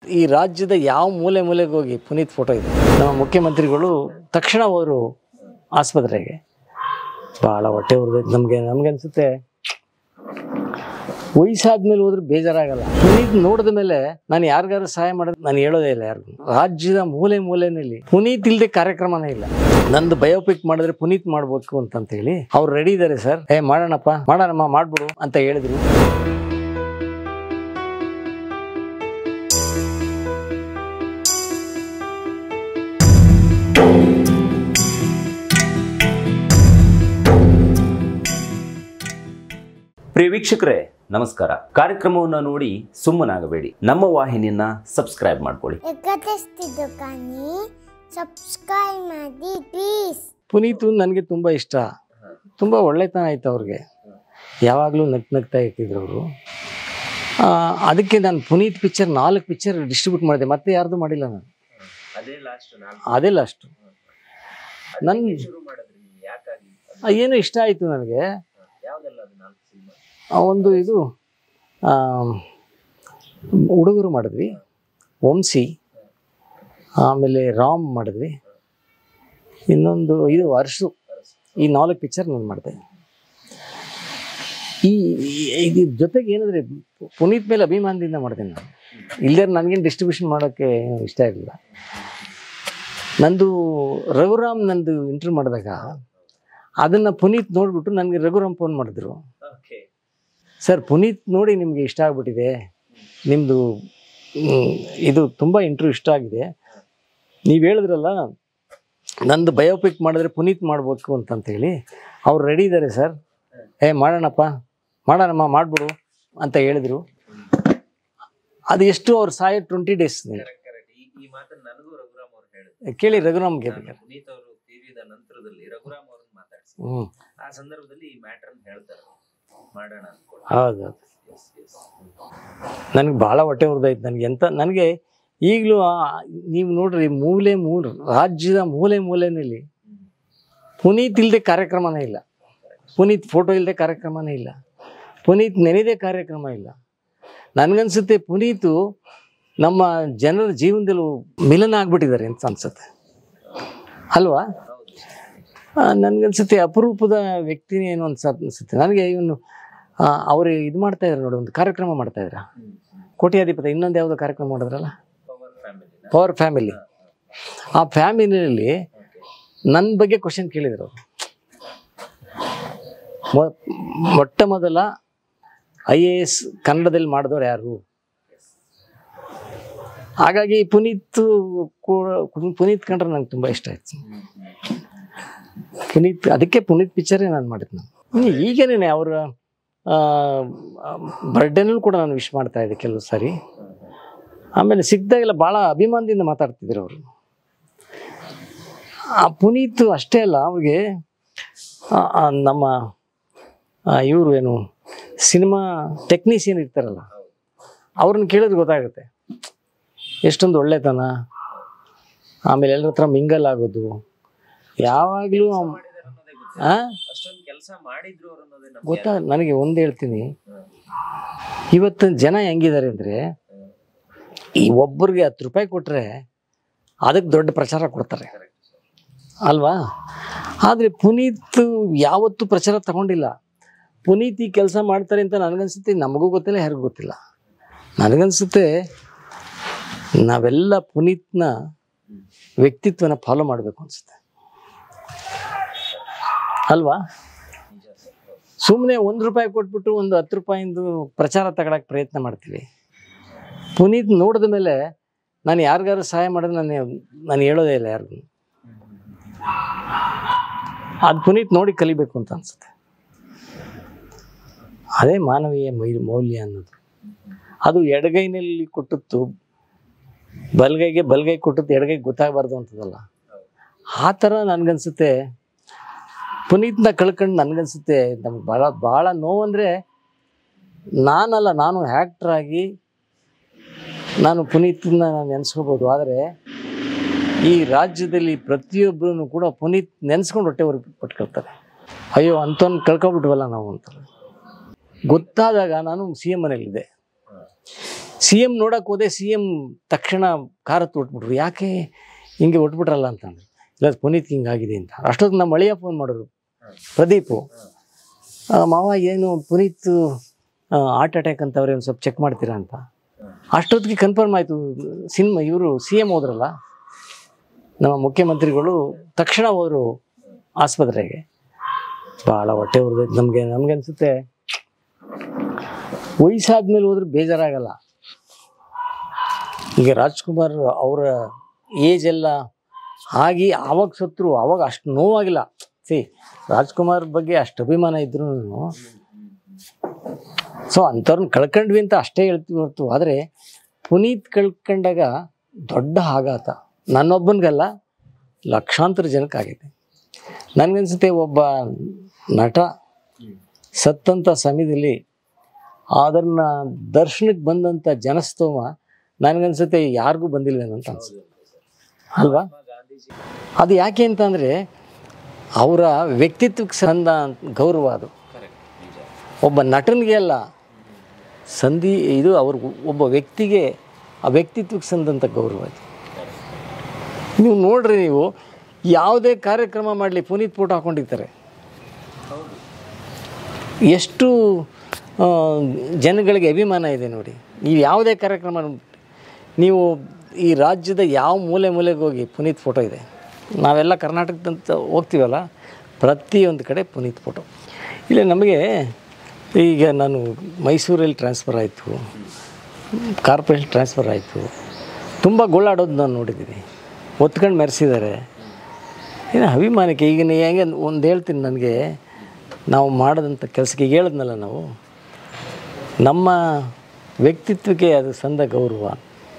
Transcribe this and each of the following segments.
ಈ ರಾಜ್ಯದ ಯಾವ ಮೂಲೆ ಮೂಲೆಗೆ ಹೋಗಿ ಪುನೀತ್ ಫೋಟೋ ಇದೆ ನಮ್ಮ ಮುಖ್ಯಮಂತ್ರಿಗಳು ತಕ್ಷಣ ಹೋದರು ಆಸ್ಪತ್ರೆಗೆ ಭಾಳ ಹೊಟ್ಟೆ ಉರಿದೈತೆ ನಮಗೆ ನಮ್ಗೆ ಅನ್ಸುತ್ತೆ ವಯಸ್ಸಾದ್ಮೇಲೆ ಹೋದ್ರೆ ಬೇಜಾರಾಗಲ್ಲ ಪುನೀತ್ ನೋಡಿದ ಮೇಲೆ ನಾನು ಯಾರಿಗಾರು ಸಹಾಯ ಮಾಡೋದು ನಾನು ಹೇಳೋದೇ ಇಲ್ಲ ಯಾರಿಗೂ ರಾಜ್ಯದ ಮೂಲೆ ಮೂಲೆನಲ್ಲಿ ಪುನೀತ್ ಇಲ್ಲದೆ ಕಾರ್ಯಕ್ರಮನೇ ಇಲ್ಲ ನಂದು ಬಯೋಪಿಕ್ ಮಾಡಿದ್ರೆ ಪುನೀತ್ ಮಾಡ್ಬೇಕು ಅಂತಂತ ಹೇಳಿ ಅವ್ರು ರೆಡಿ ಇದ್ದಾರೆ ಸರ್ ಏ ಮಾಡೋಣಪ್ಪ ಮಾಡೋಣಮ್ಮ ಮಾಡ್ಬಿಡು ಅಂತ ಹೇಳಿದ್ರು ಪ್ರಿಯ ವೀಕ್ಷಕರೇ ನಮಸ್ಕಾರ ಕಾರ್ಯಕ್ರಮವನ್ನು ನೋಡಿ ಸುಮ್ಮನಾಗಬೇಡಿ ನಮ್ಮ ವಾಹಿನಿಯನ್ನ ಸಬ್ಸ್ಕ್ರೈಬ್ ಮಾಡ್ಕೊಳ್ಳಿ ಎಕತೆಸ್ತಿದ್ದು ಕಾನಿ ಸಬ್ಸ್ಕ್ರೈಬ್ ಮಾಡಿ ಪ್ಲೀಸ್ ಪುನೀತು ನನಗೆ ತುಂಬ ಇಷ್ಟ ತುಂಬ ಒಳ್ಳೆತನ ಆಯ್ತು ಅವ್ರಿಗೆ ಯಾವಾಗಲೂ ನಗ್ ನಗ್ತಾ ಇರ್ತಿದ್ರು ಅವರು ಅದಕ್ಕೆ ನಾನು ಪುನೀತ್ ಪಿಕ್ಚರ್ ನಾಲ್ಕು ಪಿಕ್ಚರ್ ಡಿಸ್ಟ್ರಿಬ್ಯೂಟ್ ಮಾಡಿದೆ ಮತ್ತೆ ಯಾರ್ದು ಮಾಡಿಲ್ಲ ನಾನು ಅದೇ ಲಾಸ್ಟು ನನ್ನ ಏನೋ ಇಷ್ಟ ಆಯಿತು ನನಗೆ ಆ, ಒಂದು ಇದು ಆ, ಹುಡುಗರು ಮಾಡಿದ್ವಿ ವಂಶಿ ಆಮೇಲೆ ರಾಮ್ ಮಾಡಿದ್ವಿ ಇನ್ನೊಂದು ಇದು ಅರ್ಶು ಈ ನಾಲ್ಕು ಪಿಕ್ಚರ್ ನಾನು ಮಾಡಿದೆ ಈ ಈ- ಇದ್ರ ಜೊತೆಗೆ ಏನಂದರೆ ಪುನೀತ್ ಮೇಲೆ ಅಭಿಮಾನದಿಂದ ಮಾಡ್ತೀನಿ ನಾನು ಇಲ್ಲೇ ನನಗೇನು ಡಿಸ್ಟ್ರಿಬ್ಯೂಷನ್ ಮಾಡೋಕ್ಕೆ ಏನು ಇಷ್ಟ ಇರಲಿಲ್ಲ ನಂದು ರಘುರಾಮ್ ನಂದು ಇಂಟರ್ವ್ಯೂ ಮಾಡಿದಾಗ ಅದನ್ನು ಪುನೀತ್ ನೋಡಿಬಿಟ್ಟು ನನಗೆ ರಘುರಾಮ್ ಫೋನ್ ಮಾಡಿದ್ರು ಸರ್ ಪುನೀತ್ ನೋಡಿ ನಿಮಗೆ ಇಷ್ಟ ಆಗ್ಬಿಟ್ಟಿದೆ ನಿಮ್ಮದು ಇದು ತುಂಬ ಇಂಟ್ರ್ಯೂ ಇಷ್ಟ ಆಗಿದೆ ನೀವು ಹೇಳಿದ್ರಲ್ಲ ನಂದು ಬಯೋಪಿಕ್ ಮಾಡಿದ್ರೆ ಪುನೀತ್ ಮಾಡ್ಬೇಕು ಅಂತಂತ ಹೇಳಿ ಅವ್ರು ರೆಡಿ ಇದ್ದಾರೆ ಸರ್ ಏ ಮಾಡೋಣಪ್ಪ ಮಾಡೋಣಮ್ಮ ಮಾಡ್ಬಿಡು ಅಂತ ಹೇಳಿದರು ಅದು ಎಷ್ಟು ಅವ್ರು ಸಾಯ ಟ್ವೆಂಟಿ ಡೇಸ್ ಈ ಮಾತನ್ನ ನನಗೂ ರಘುರಾಮ್ ಅವ್ರು ಹೇಳಿದ್ರು ಕೇಳಿ ರಘುರಾಮ್ಗೆ ನಾನು ಬೇಕಾದ್ರೆ ಪುನೀತ್ ಅವರು ತೀರಿದ ನಂತರದಲ್ಲಿ ರಘುರಾಮ್ ಅವ್ರನ್ನ ಮಾತಾಡ್ಸಿ ಹ್ಞೂ ಆ ಸಂದರ್ಭದಲ್ಲಿ ಈ ಮ್ಯಾಟರ್ ಹೇಳ್ತಾರೆ ಮಾಡೋಣ ಅನ್ಕೊಂಡು ಹೌದು Yes, yes. ನನಗೆ ಭಾಳ ಹೊಟ್ಟೆ ಉರಿದೈತೆ ನನಗೆ ಎಂತ ನನಗೆ ಈಗಲೂ ನೀವು ನೋಡ್ರಿ ಮೂಲೆ ಮೂಲೆ ರಾಜ್ಯದ ಮೂಲೆ ಮೂಲೆಯಲ್ಲಿ ಹ್ಮ್. ಪುನೀತ್ ಇಲ್ಲದೆ ಕಾರ್ಯಕ್ರಮನೇ ಇಲ್ಲ ಪುನೀತ್ ಫೋಟೋ ಇಲ್ಲದೆ ಕಾರ್ಯಕ್ರಮನೇ ಇಲ್ಲ ಪುನೀತ್ ನೆನೆದೇ ಕಾರ್ಯಕ್ರಮ ಇಲ್ಲ ನನಗನ್ಸುತ್ತೆ ಪುನೀತು ನಮ್ಮ ಜನರ ಜೀವನದಲ್ಲಿ ಮಿಲನ ಆಗ್ಬಿಟ್ಟಿದ್ದಾರೆ ಅಂತ ಅನ್ಸುತ್ತೆ ಅಲ್ವಾ ಹೌದು ನನಗನ್ಸುತ್ತೆ ಅಪರೂಪದ ವ್ಯಕ್ತಿನೇ ಏನು ಅನ್ಸ ಅನ್ಸುತ್ತೆ ನನಗೆ ಇವನು ಅವರು ಇದು ಮಾಡ್ತಾ ಇದ್ದಾರೆ ನೋಡಿ ಒಂದು ಕಾರ್ಯಕ್ರಮ ಮಾಡ್ತಾ ಇದ್ರ ಹ್ಮ್. ಕೋಟ್ಯಾಧಿಪತಿ ಇನ್ನೊಂದು ಯಾವುದೋ ಕಾರ್ಯಕ್ರಮ ಮಾಡಿದ್ರಲ್ಲ ಪವರ್ ಫ್ಯಾಮಿಲಿ ಪವರ್ ಫ್ಯಾಮಿಲಿ ಆ ಫ್ಯಾಮಿಲಿಯಲ್ಲಿ ನನ್ನ ಬಗ್ಗೆ ಕ್ವಶನ್ ಕೇಳಿದರು ಮೊ- ಮೊಟ್ಟ ಮೊದಲ ಐ ಎ ಎಸ್ ಕನ್ನಡದಲ್ಲಿ ಮಾಡಿದವ್ರು ಯಾರು ಹಾಗಾಗಿ ಪುನೀತ್ ಕೂ- ಪುನೀತ್ ಕಂಡ್ರೆ ನಂಗೆ ತುಂಬ ಇಷ್ಟ ಆಯ್ತು ಪುನೀತ್ ಅದಕ್ಕೆ ಪುನೀತ್ ಪಿಕ್ಚರೇ ನಾನು ಮಾಡಿದ್ದು ನಾನು ಹ್ಮ್, ಈಗೇನೆ ಅವರ ಬರ್ಡೇನಲ್ಲೂ ಕೂಡ ನಾನು ವಿಶ್ ಮಾಡ್ತಾ ಇದ್ದೆ ಕೆಲವು ಸಾರಿ ಆಮೇಲೆ ಸಿಕ್ಕಿದಾಗೆಲ್ಲ ಭಾಳ ಅಭಿಮಾನದಿಂದ ಮಾತಾಡ್ತಿದ್ರು ಅವರು ಆ ಪುನೀತ್ ಅಷ್ಟೇ ಅಲ್ಲ ಅವ್ರಿಗೆ ಆ, ಆ, ನಮ್ಮ ಇವರು ಏನು ಸಿನಿಮಾ ಟೆಕ್ನಿಷಿಯನ್ ಇರ್ತಾರಲ್ಲ ಅವ್ರನ್ನ ಕೇಳಿದ್ರೆ ಗೊತ್ತಾಗುತ್ತೆ ಎಷ್ಟೊಂದು ಒಳ್ಳೆತನ ಆಮೇಲೆ ಎಲ್ಲರ ಹತ್ರ ಮಿಂಗಲ್ ಆಗೋದು ಯಾವಾಗಲೂ ಮಾಡಿದಾರೆ ಅನ್ನೋದೇ ಗೊತ್ತಿಲ್ಲ ಆ ಅಷ್ಟೊಂದು ಕೆಲಸ ಮಾಡಿದ್ರು ಅವ್ರು ಅನ್ನೋದೇ ನಮ್ಗೆ ಗೊತ್ತಾ ನನಗೆ ಒಂದು ಹೇಳ್ತೀನಿ ಹ್ಮ್. ಇವತ್ತು ಜನ ಹೆಂಗಿದ್ದಾರೆ ಅಂದರೆ ಈ ಒಬ್ಬರಿಗೆ ಹತ್ತು ರೂಪಾಯಿ ಕೊಟ್ಟರೆ ಅದಕ್ಕೆ ದೊಡ್ಡ ಪ್ರಚಾರ ಕೊಡ್ತಾರೆ ಅಲ್ವಾ ಆದರೆ ಪುನೀತ್ ಯಾವತ್ತೂ ಪ್ರಚಾರ ತಗೊಂಡಿಲ್ಲ ಪುನೀತ್ ಈ ಕೆಲಸ ಮಾಡ್ತಾರೆ ಅಂತ ನನಗನ್ಸುತ್ತೆ ನಮಗೂ ಗೊತ್ತಿಲ್ಲ ಯಾರಿಗೂ ಗೊತ್ತಿಲ್ಲ ನನಗನ್ಸುತ್ತೆ ನಾವೆಲ್ಲ ಪುನೀತ್ನ ವ್ಯಕ್ತಿತ್ವನ ಫಾಲೋ ಮಾಡಬೇಕು ಅನ್ಸುತ್ತೆ ಅಲ್ವಾ ನಿಜ ಸರ್ ಹೌದು. ಸುಮ್ಮನೆ ಒಂದು ರೂಪಾಯಿ ಕೊಟ್ಬಿಟ್ಟು ಒಂದು ಹತ್ತು ರೂಪಾಯಿಂದು ಪ್ರಚಾರ ತಗೊಳಕ್ಕೆ ಪ್ರಯತ್ನ ಮಾಡ್ತೀವಿ ಪುನೀತ್ ನೋಡಿದ ಮೇಲೆ ನಾನು ಯಾರಿಗಾರು ಸಹಾಯ ಮಾಡಿದ್ರೆ ನಾನು ನಾನು ಹೇಳೋದೇ ಇಲ್ಲ ಯಾರಿಗೂ ಅದು ಪುನೀತ್ ನೋಡಿ ಕಲಿಬೇಕು ಅಂತ ಅನ್ಸುತ್ತೆ ಅದೇ ಮಾನವೀಯ ಮೈ ಮೌಲ್ಯ ಅನ್ನೋದು ಅದು ಎಡಗೈನಲ್ಲಿ ಕೊಟ್ಟದ್ದು ಬಲಗೈಗೆ ಬಲಗೈ ಕೊಟ್ಟದ್ದು ಎಡಗೈಗೆ ಗೊತ್ತಾಗಬಾರ್ದು ಅಂತದಲ್ಲ ಆ ಥರ ನನಗನ್ಸುತ್ತೆ ಪುನೀತ್ನ ಕಳ್ಕೊಂಡು ನನಗನ್ಸುತ್ತೆ ನಮ್ಗೆ ಭಾಳ ಭಾಳ ನೋವಂದರೆ ನಾನಲ್ಲ ನಾನು ಆ್ಯಕ್ಟ್ರ್ ಆಗಿ ನಾನು ಪುನೀತ್ನ ನಾನು ನೆನೆಸ್ಕೋಬೋದು ಆದರೆ ಈ ರಾಜ್ಯದಲ್ಲಿ ಪ್ರತಿಯೊಬ್ಬರೂ ಕೂಡ ಪುನೀತ್ ನೆನೆಸ್ಕೊಂಡು ಹೊಟ್ಟೆ ಹೊರಗೆ ಪಟ್ಕೊಳ್ತಾರೆ ಅಯ್ಯೋ ಅಂಥವ್ನು ಕಳ್ಕೊಬಿಟ್ವಲ್ಲ ನಾವು ಅಂತಾರೆ ಗೊತ್ತಾದಾಗ ನಾನು ಸಿ ಎಮ್ ಮನೇಲಿದ್ದೆ ಸಿ ಎಮ್ ನೋಡಕ್ಕೆ ಹೋದೆ ಸಿ ಎಮ್ ತಕ್ಷಣ ಕಾರ ತೊಟ್ಬಿಟ್ರು ಯಾಕೆ ಹಿಂಗೆ ಒಟ್ಬಿಟ್ರಲ್ಲ ಅಂತಂದ್ರು ಇಲ್ಲ ಪುನೀತ್ ಹಿಂಗೆ ಆಗಿದೆ ಅಂತ ಅಷ್ಟೊತ್ತಿಗೆ ನಮ್ಮ ಅಳಿಯ ಫೋನ್ ಮಾಡಿದ್ರು ಪ್ರದೀಪು ಆ, ಮಾವ ಏನು ಪುನೀತ್ ಹಾರ್ಟ್ ಅಟ್ಯಾಕ್ ಅಂತವ್ರೆ ಒಂದು ಸ್ವಲ್ಪ ಚೆಕ್ ಮಾಡ್ತೀರಾ ಅಂತ ಅಷ್ಟೊತ್ತಿಗೆ ಕನ್ಫರ್ಮ್ ಆಯಿತು ಸಿನಿಮಾ ಇವರು ಸಿ ಎಮ್ ಹೋದ್ರಲ್ಲ ನಮ್ಮ ಮುಖ್ಯಮಂತ್ರಿಗಳು ತಕ್ಷಣ ಹೋದರು ಆಸ್ಪತ್ರೆಗೆ ಭಾಳ ಹೊಟ್ಟೆ ಉರಿದೈತೆ ನಮಗೆ ನಮ್ಗೆ ಅನ್ಸುತ್ತೆ ವಯಸ್ಸಾದ್ಮೇಲೆ ಹೋದ್ರೆ ಬೇಜಾರಾಗಲ್ಲ ಈಗ ರಾಜ್ಕುಮಾರ್ ಅವರ ಏಜ್ ಎಲ್ಲ ಆಗಿ ಆವಾಗ ಸತ್ರು ಆವಾಗ ಅಷ್ಟು ನೋವಾಗಿಲ್ಲ ಸಿ ರಾಜ್ಕುಮಾರ್ ಬಗ್ಗೆ ಅಷ್ಟು ಅಭಿಮಾನ ಇದ್ರೂ ಸೊ ಅಂಥವ್ರನ್ನ ಕಳ್ಕೊಂಡ್ವಿ ಅಂತ ಅಷ್ಟೇ ಹೇಳ್ತೀವಿ ಹೊರತು ಆದರೆ ಪುನೀತ್ ಕಳ್ಕೊಂಡಾಗ ದೊಡ್ಡ ಆಘಾತ ನನ್ನೊಬ್ಬನಿಗಲ್ಲ ಲಕ್ಷಾಂತರ ಜನಕ್ಕಾಗಿದೆ ನನಗನ್ಸುತ್ತೆ ಒಬ್ಬ ನಟ ಸತ್ತಂಥ ಸಮಯದಲ್ಲಿ ಅದನ್ನ ದರ್ಶನಕ್ಕೆ ಬಂದಂಥ ಜನಸ್ತೋಮ ನನಗನ್ಸುತ್ತೆ ಯಾರಿಗೂ ಬಂದಿಲ್ಲ ಅಂತ ಅನ್ಸುತ್ತೆ ಅಲ್ವಾ ಅದು ಯಾಕೆ ಅಂತಂದರೆ ಅವರ ವ್ಯಕ್ತಿತ್ವಕ್ಕೆ ಸಂದ ಗೌರವ ಅದು ಒಬ್ಬ ನಟನಿಗೆ ಅಲ್ಲ ಸಂಧಿ ಇದು ಅವ್ರ ಒಬ್ಬ ವ್ಯಕ್ತಿಗೆ ಆ ವ್ಯಕ್ತಿತ್ವಕ್ಕೆ ಸಂದಂಥ ಗೌರವ ಅದು ನೀವು ನೋಡ್ರಿ ನೀವು ಯಾವುದೇ ಕಾರ್ಯಕ್ರಮ ಮಾಡಲಿ ಪುನೀತ್ ಫೋಟೋ ಹಾಕೊಂಡಿರ್ತಾರೆ ಎಷ್ಟು ಆ, ಜನಗಳಿಗೆ ಅಭಿಮಾನ ಇದೆ ನೋಡಿ ನೀವು ಯಾವುದೇ ಕಾರ್ಯಕ್ರಮ ನೋಡಿ. ನೀವು ಈ ರಾಜ್ಯದ ಯಾವ ಮೂಲೆ ಮೂಲೆಗೆ ಹೋಗಿ ಪುನೀತ್ ಫೋಟೋ ಇದೆ ನಾವೆಲ್ಲ ಕರ್ನಾಟಕದಂತ ಹೋಗ್ತೀವಲ್ಲ ಪ್ರತಿಯೊಂದು ಕಡೆ ಪುನೀತ್ ಫೋಟೋ ಇಲ್ಲ ನಮಗೆ ಈಗ ನಾನು ಮೈಸೂರಲ್ಲಿ ಟ್ರಾನ್ಸ್ಫರ್ ಆಯಿತು ಕಾರ್ಪೊರೇಷನ್ ಟ್ರಾನ್ಸ್ಫರ್ ಆಯಿತು ತುಂಬ ಗೋಳಾಡೋದು ನಾನು ನೋಡಿದ್ದೀನಿ ಒತ್ಕೊಂಡು ಮೆರೆಸಿದ್ದಾರೆ ಏನು ಅಭಿಮಾನಕ್ಕೆ ಈಗ ನೀ ಹೆಂಗೆ ಒಂದು ಹೇಳ್ತೀನಿ ನನಗೆ ನಾವು ಮಾಡಿದಂಥ ಕೆಲಸಕ್ಕೆ ಈಗ ಹೇಳಿದ್ನಲ್ಲ ನಾವು ನಮ್ಮ ವ್ಯಕ್ತಿತ್ವಕ್ಕೆ ಅದು ಸಂದ ಗೌರವ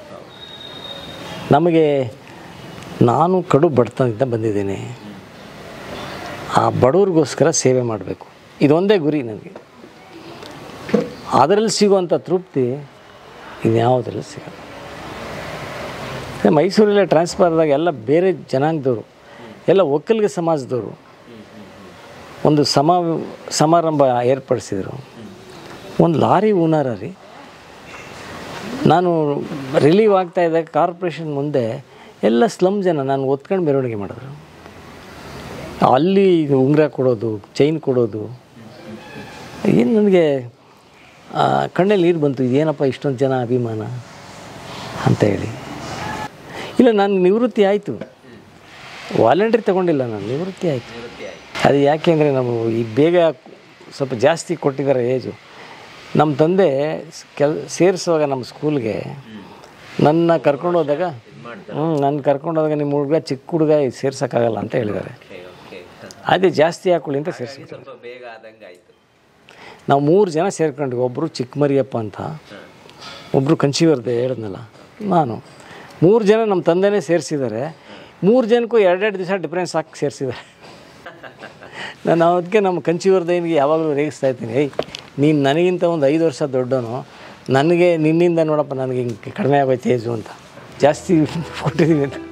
ನಮಗೆ ನಾನು ಕಡು ಬಡತನದಿಂದ ಬಂದಿದ್ದೀನಿ ಆ ಬಡವ್ರಿಗೋಸ್ಕರ ಸೇವೆ ಮಾಡಬೇಕು ಇದೊಂದೇ ಗುರಿ ನನಗೆ ಅದರಲ್ಲಿ ಸಿಗುವಂಥ ತೃಪ್ತಿ ಇನ್ಯಾವುದ್ರಲ್ಲಿ ಸಿಗಲ್ಲ ಮೈಸೂರಲ್ಲೇ ಟ್ರಾನ್ಸ್ಫರ್ ಆದಾಗ ಎಲ್ಲ ಬೇರೆ ಜನಾಂಗದವರು ಎಲ್ಲ ಒಕ್ಕಲಿಗ ಸಮಾಜದವರು ಒಂದು ಸಮ ಸಮಾರಂಭ ಏರ್ಪಡಿಸಿದರು ಒಂದು ಲಾರಿ ಓನರ ರೀ ನಾನು ರಿಲೀವ್ ಆಗ್ತಾ ಇದ್ದಾಗ ಕಾರ್ಪೊರೇಷನ್ ಮುಂದೆ ಎಲ್ಲ ಸ್ಲಮ್ ಜನ ನಾನು ಒತ್ಕೊಂಡು ಮೆರವಣಿಗೆ ಮಾಡಿದ್ರು ಅಲ್ಲಿ ಉಂಗುರ ಕೊಡೋದು ಚೈನ್ ಕೊಡೋದು ಏನು ನನಗೆ ಆ, ಕಣ್ಣಲ್ಲಿ ನೀರು ಬಂತು ಇದೇನಪ್ಪ ಇಷ್ಟೊಂದು ಜನ ಅಭಿಮಾನ ಅಂತ ಹೇಳಿ ಇಲ್ಲ ನಾನು ನಿವೃತ್ತಿ ಆಯಿತು ವಾಲಂಟ್ರಿ ತಗೊಂಡಿಲ್ಲ ನಾನು ನಿವೃತ್ತಿ ಆಯಿತು ಅದು ಯಾಕೆ ಅಂದರೆ ನಾವು ಈ ಬೇಗ ಸ್ವಲ್ಪ ಜಾಸ್ತಿ ಕೊಟ್ಟಿದ್ದಾರೆ ಏಜು ನಮ್ಮ ತಂದೆ ಕೆಲ್ ಸೇರಿಸುವಾಗ ನಮ್ಮ ಸ್ಕೂಲ್ಗೆ ನನ್ನ ಕರ್ಕೊಂಡು ಹೋದಾಗ ಹ್ಞೂ ನನ್ನ ಕರ್ಕೊಂಡು ಹೋದಾಗ ನಿಮ್ಮ ಹುಡುಗ ಚಿಕ್ಕ ಹುಡುಗ ಸೇರ್ಸೋಕ್ಕಾಗಲ್ಲ ಅಂತ ಹೇಳಿದ್ದಾರೆ ಅದೇ ಜಾಸ್ತಿ ಹಾಕೊಳ್ಳಿ ಅಂತ ಸೇರಿಸ್ಬಿಟ್ಟಾರೆ ಸ್ವಲ್ಪ ಬೇಗ ಆದಂಗೆ ಆಯ್ತು ನಾವು ಮೂರು ಜನ ಸೇರ್ಕೊಂಡ್ವಿ ಒಬ್ಬರು ಚಿಕ್ಕಮರಿಯಪ್ಪ ಅಂತ ಒಬ್ಬರು ಕಂಚಿವರ್ದೆ ಹೇಳಿದ್ನಲ್ಲ ನಾನು ಮೂರು ಜನ ನಮ್ಮ ತಂದೆನೇ ಸೇರಿಸಿದ್ದಾರೆ ಮೂರು ಜನಕ್ಕೂ ಎರಡೆರಡು ದಿವಸ ಡಿಫ್ರೆನ್ಸ್ ಹಾಕಿ ಸೇರಿಸಿದ್ದಾರೆ ನಾನು ಅದಕ್ಕೆ ನಮ್ಮ ಕಂಚಿವರ್ದನಿಗೆ ಯಾವಾಗಲೂ ರೇಗಿಸ್ತಾ ಇರ್ತೀನಿ ಏಯ್ ನೀನು ನನಗಿಂತ ಒಂದು ಐದು ವರ್ಷ ದೊಡ್ಡವನು ನನಗೆ ನಿನ್ನಿಂದ ನೋಡಪ್ಪ ನನಗೆ ಹಿಂಗೆ ಕಡಿಮೆ ಆಗೋಯ್ತು ಏಜು ಅಂತ ಜಾಸ್ತಿ ಕೊಟ್ಟಿದ್ದೀವಿ ಅಂತ